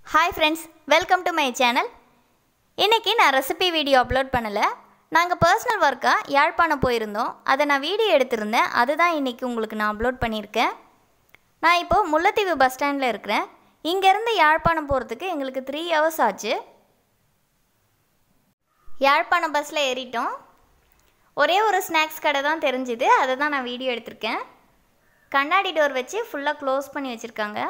hi friends welcome to my channel இன்றைக்கி நான் recipe video upload பண்ணலை நாங்கள் பர்சனல் ஒர்க்காக யாழ்ப்பாணம் போயிருந்தோம் அதை நான் வீடியோ எடுத்திருந்தேன் அதுதான் இன்றைக்கி உங்களுக்கு நான் அப்லோட் பண்ணியிருக்கேன் நான் இப்போது முல்லைத்தீவு பஸ் ஸ்டாண்டில் இருக்கிறேன் இங்கேருந்து யாழ்ப்பாணம் போகிறதுக்கு எங்களுக்கு த்ரீ ஹவர்ஸ் ஆச்சு யாழ்ப்பாணம் பஸ்ஸில் ஏறிட்டோம் ஒரே ஒரு ஸ்நாக்ஸ் கடை தான் தெரிஞ்சுது அதை தான் நான் வீடியோ எடுத்திருக்கேன் கண்ணாடி டோர் வச்சு ஃபுல்லாக க்ளோஸ் பண்ணி வச்சுருக்காங்க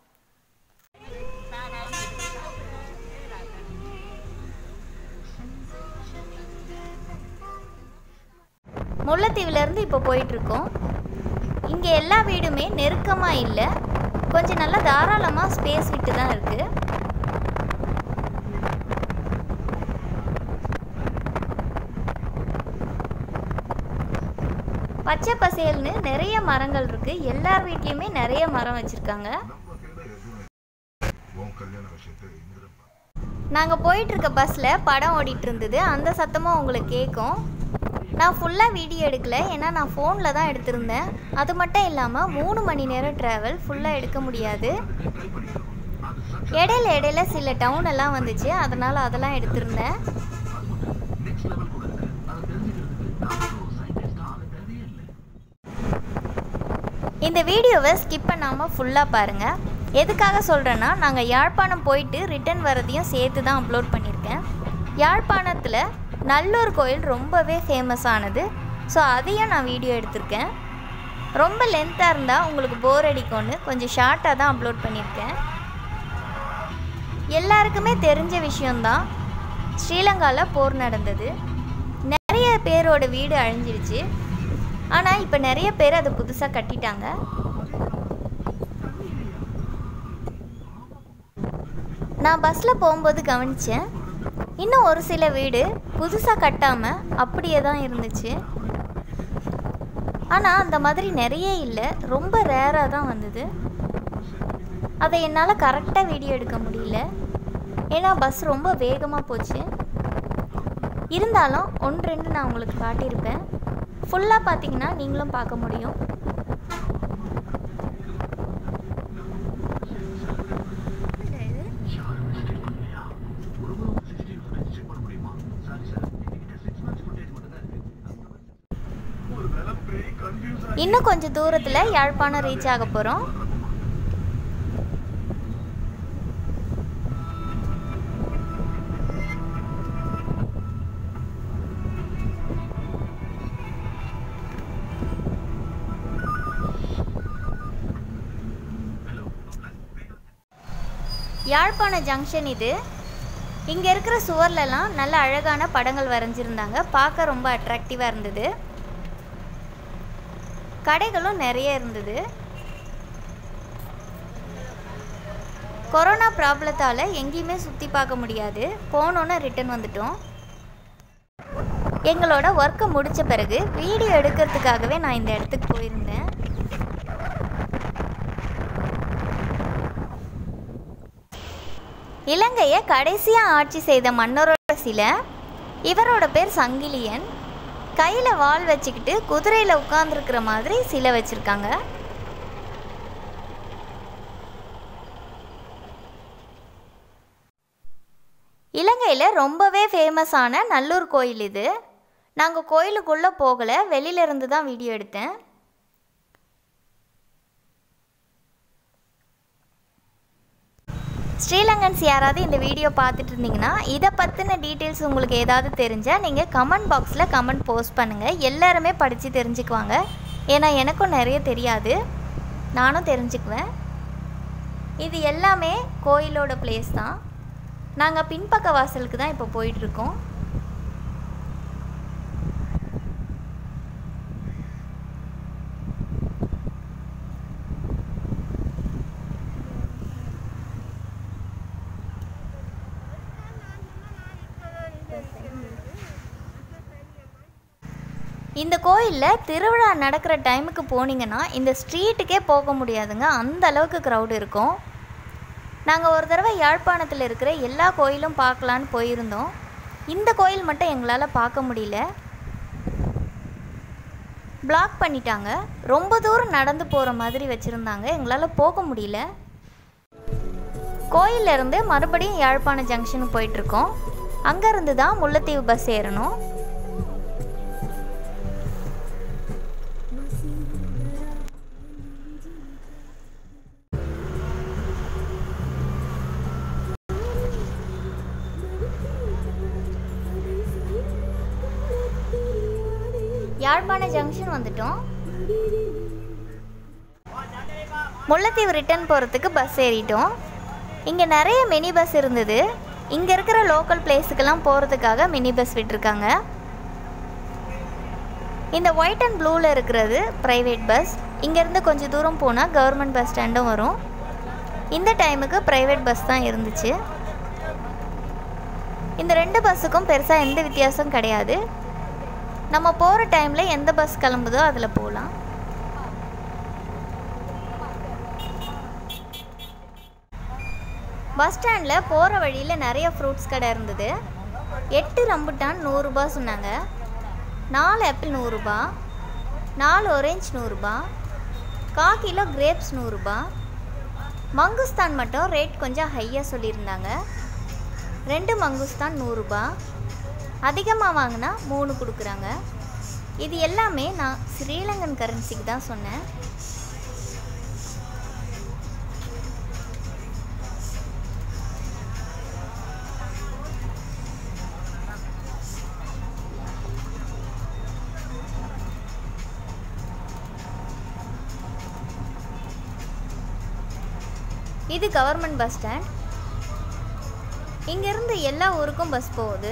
முல்லைத்தீவுலேருந்து இப்போ போயிட்டுருக்கோம் இங்கே எல்லா வீடுமே நெருக்கமாக இல்லை கொஞ்சம் நல்லா தாராளமாக ஸ்பேஸ் விட்டு தான் இருக்குது பச்சை பசேல்னு நிறைய மரங்கள் இருக்குது எல்லார் வீட்லேயுமே நிறைய மரம் வச்சுருக்காங்க நாங்கள் போயிட்டுருக்க பஸ்ஸில் படம் ஓடிட்டு இருந்தது அந்த சத்தமும் உங்களுக்கு கேட்கும் நான் ஃபுல்லாக வீடியோ எடுக்கல ஏன்னா நான் ஃபோனில் தான் எடுத்திருந்தேன் அது மட்டும் இல்லாமல் மூணு மணி நேரம் ட்ராவல் ஃபுல்லாக எடுக்க முடியாது இடையில இடையில சில டவுன் எல்லாம் வந்துச்சு அதனால் அதெல்லாம் எடுத்திருந்தேன் இந்த வீடியோவை ஸ்கிப் பண்ணாமல் ஃபுல்லாக பாருங்கள் எதுக்காக சொல்கிறேன்னா நாங்கள் யாழ்ப்பாணம் போயிட்டு ரிட்டர்ன் வரதையும் சேர்த்து தான் அப்லோட் பண்ணியிருக்கேன் யாழ்ப்பாணத்தில் நல்லூர் கோயில் ரொம்பவே ஃபேமஸ் ஆனது ஸோ அதையும் நான் வீடியோ எடுத்திருக்கேன் ரொம்ப லென்த்தாக இருந்தால் உங்களுக்கு போர் அடிக்கும்னு கொஞ்சம் ஷார்ட்டாக தான் அப்லோட் பண்ணியிருக்கேன் எல்லாருக்குமே தெரிஞ்ச விஷயந்தான் ஸ்ரீலங்காவில் போர் நடந்தது நிறைய பேரோட வீடு அழிஞ்சிருச்சு ஆனால் இப்போ நிறைய பேர் அதை புதுசாக கட்டிட்டாங்க நான் பஸ்ஸில் போகும்போது கவனித்தேன் இன்னும் ஒரு சில வீடு புதுசாக கட்டாமல் அப்படியே தான் இருந்துச்சு ஆனால் அந்த மாதிரி நிறைய இல்லை ரொம்ப ரேராக தான் வந்தது அதை என்னால் கரெக்டாக வீடியோ எடுக்க முடியல ஏன்னா பஸ் ரொம்ப வேகமாக போச்சு இருந்தாலும் ஒன்று ரெண்டு நான் உங்களுக்கு காட்டியிருப்பேன் ஃபுல்லாக பார்த்தீங்கன்னா நீங்களும் பார்க்க முடியும் இன்னும் கொஞ்சம் தூரத்தில் யாழ்ப்பாணம் ரீச் ஆக போகிறோம் யாழ்ப்பாண ஜங்ஷன் இது இங்கே இருக்கிற சுவர்லலாம் நல்ல அழகான படங்கள் வரைஞ்சிருந்தாங்க பார்க்க ரொம்ப அட்ராக்டிவாக இருந்தது கடைகளும் நிறைய இருந்தது கொரோனா ப்ராப்ளத்தால் எங்கேயுமே சுற்றி பார்க்க முடியாது போனோன்னு ரிட்டன் வந்துட்டோம் எங்களோட ஒர்க்கை முடித்த பிறகு வீடியோ எடுக்கிறதுக்காகவே நான் இந்த இடத்துக்கு போயிருந்தேன் இலங்கையை கடைசியாக ஆட்சி செய்த மன்னரோட சிலை இவரோட பேர் சங்கிலியன் கையில் வால் வச்சுக்கிட்டு குதிரையில் உட்காந்துருக்கிற மாதிரி சிலை வச்சுருக்காங்க இலங்கையில் ரொம்பவே ஃபேமஸான நல்லூர் கோயில் இது நாங்கள் கோயிலுக்குள்ளே போகலை வெளியிலேருந்து தான் வீடியோ எடுத்தேன் ஸ்ரீலங்கன்ஸ் யாராவது இந்த வீடியோ பார்த்துட்டு இருந்தீங்கன்னா இதை பற்றின டீட்டெயில்ஸ் உங்களுக்கு ஏதாவது தெரிஞ்சால் நீங்கள் கமெண்ட் பாக்ஸில் கமெண்ட் போஸ்ட் பண்ணுங்கள் எல்லாருமே படித்து தெரிஞ்சுக்குவாங்க ஏன்னா எனக்கும் நிறைய தெரியாது நானும் தெரிஞ்சுக்குவேன் இது எல்லாமே கோயிலோட பிளேஸ் தான் நாங்கள் பின்பக்க வாசலுக்கு தான் இப்போ போயிட்டுருக்கோம் இந்த கோயிலில் திருவிழா நடக்கிற டைமுக்கு போனீங்கன்னா இந்த ஸ்ட்ரீட்டுக்கே போக முடியாதுங்க அந்த அளவுக்கு க்ரௌட் இருக்கும் நாங்கள் ஒரு தடவை யாழ்ப்பாணத்தில் இருக்கிற எல்லா கோயிலும் பார்க்கலான்னு போயிருந்தோம் இந்த கோயில் மட்டும் எங்களால் பார்க்க முடியல பிளாக் பண்ணிட்டாங்க ரொம்ப தூரம் நடந்து போகிற மாதிரி வச்சுருந்தாங்க எங்களால் போக முடியல கோயிலேருந்து மறுபடியும் யாழ்ப்பாணம் ஜங்ஷனுக்கு போயிட்டுருக்கோம் அங்கேருந்து தான் முல்லைத்தீவு பஸ் ஏறணும் யாழ்ப்பாண ஜங்ஷன் வந்துட்டோம் முல்லைத்தீவு ரிட்டர்ன் போகிறதுக்கு பஸ் ஏறிட்டோம் இங்கே நிறைய மினி பஸ் இருந்தது இங்கே இருக்கிற லோக்கல் பிளேஸுக்கெல்லாம் போகிறதுக்காக மினி பஸ் விட்டிருக்காங்க இந்த ஒயிட் அண்ட் ப்ளூவில் இருக்கிறது ப்ரைவேட் பஸ் இங்கேருந்து கொஞ்சம் தூரம் போனால் கவர்மெண்ட் பஸ் ஸ்டாண்டும் வரும் இந்த டைமுக்கு ப்ரைவேட் பஸ் தான் இருந்துச்சு இந்த ரெண்டு பஸ்ஸுக்கும் பெருசாக எந்த வித்தியாசம் கிடையாது நம்ம போகிற டைமில் எந்த பஸ் கிளம்புதோ அதில் போகலாம் பஸ் ஸ்டாண்டில் போகிற வழியில் நிறைய ஃப்ரூட்ஸ் கடை இருந்தது எட்டு ரம்புட்டான் நூறுரூபா சொன்னாங்க நாலு ஆப்பிள் நூறுரூபா நாலு ஒரேஞ்ச் நூறுரூபா கா கிலோ கிரேப்ஸ் நூறுரூபா மங்குஸ்தான் மட்டும் ரேட் கொஞ்சம் ஹையாக சொல்லியிருந்தாங்க ரெண்டு மங்குஸ்தான் நூறுரூபா அதிகமாக வாங்கினா மூணு கொடுக்குறாங்க இது எல்லாமே நான் ஸ்ரீலங்கன் கரன்சிக்கு தான் சொன்னேன் இது கவர்மெண்ட் பஸ் ஸ்டாண்ட் இங்கேருந்து எல்லா ஊருக்கும் பஸ் போகுது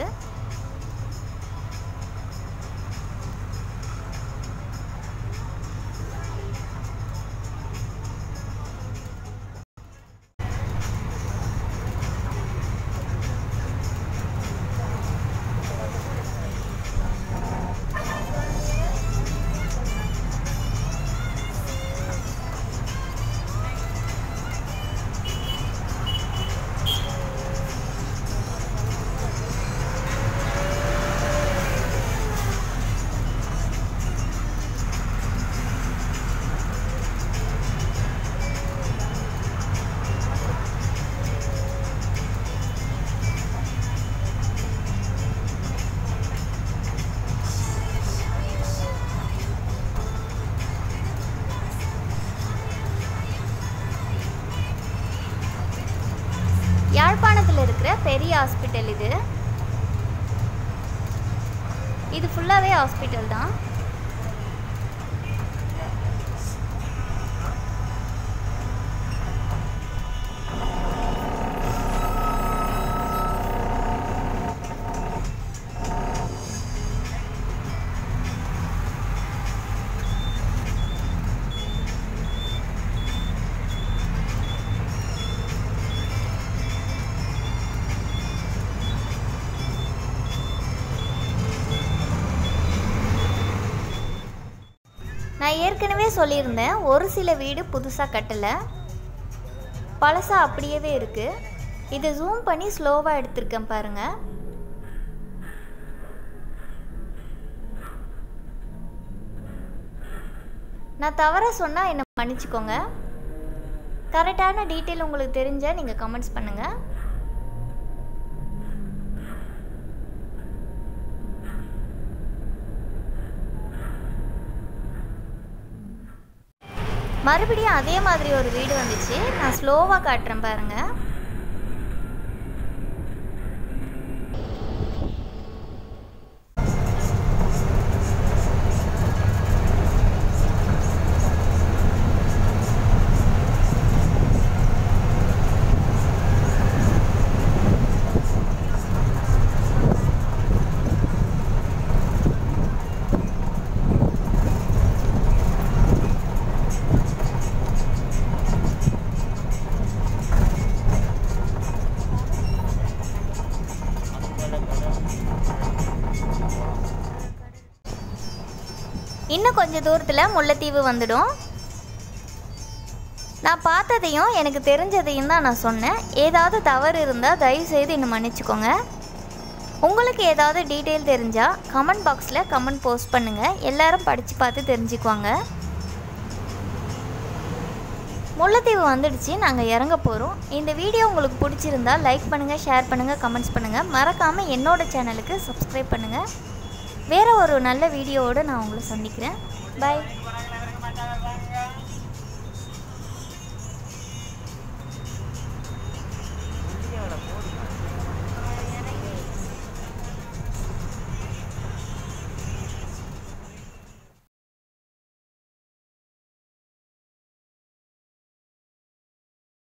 யாழ்ப்பாணத்தில் இருக்கிற பெரிய ஹாஸ்பிட்டல் இது இது ஃபுல்லாகவே ஹாஸ்பிட்டல் தான் நான் ஏற்கனவே சொல்லியிருந்தேன் ஒரு சில வீடு புதுசாக கட்டலை பழசாக அப்படியே இருக்குது இதை ஜூம் பண்ணி ஸ்லோவாக எடுத்திருக்கேன் பாருங்கள் நான் தவறாக சொன்னால் என்னை மன்னிச்சுக்கோங்க கரெக்டான டீட்டெயில் உங்களுக்கு தெரிஞ்சால் நீங்கள் கமெண்ட்ஸ் பண்ணுங்கள் மறுபடியும் அதே மாதிரி ஒரு வீடு வந்துச்சு நான் ஸ்லோவாக காட்டுறேன் பாருங்க இன்னும் கொஞ்சம் தூரத்தில் முல்லைத்தீவு வந்துடும் நான் பார்த்ததையும் எனக்கு தெரிஞ்சதையும் தான் நான் சொன்னேன் ஏதாவது தவறு இருந்தால் தயவுசெய்து என்னை மன்னிச்சுக்கோங்க உங்களுக்கு ஏதாவது டீட்டெயில் தெரிஞ்சால் கமெண்ட் பாக்ஸில் கமெண்ட் போஸ்ட் பண்ணுங்கள் எல்லாரும் படித்து பார்த்து தெரிஞ்சுக்குவாங்க முல்லைத்தீவு வந்துடுச்சு நாங்கள் இறங்க போகிறோம் இந்த வீடியோ உங்களுக்கு பிடிச்சிருந்தா லைக் பண்ணுங்கள் ஷேர் பண்ணுங்கள் கமெண்ட்ஸ் பண்ணுங்கள் மறக்காமல் என்னோட சேனலுக்கு சப்ஸ்கிரைப் பண்ணுங்கள் வேறு ஒரு நல்ல வீடியோவோடு நான் உங்களை சந்திக்கிறேன் பை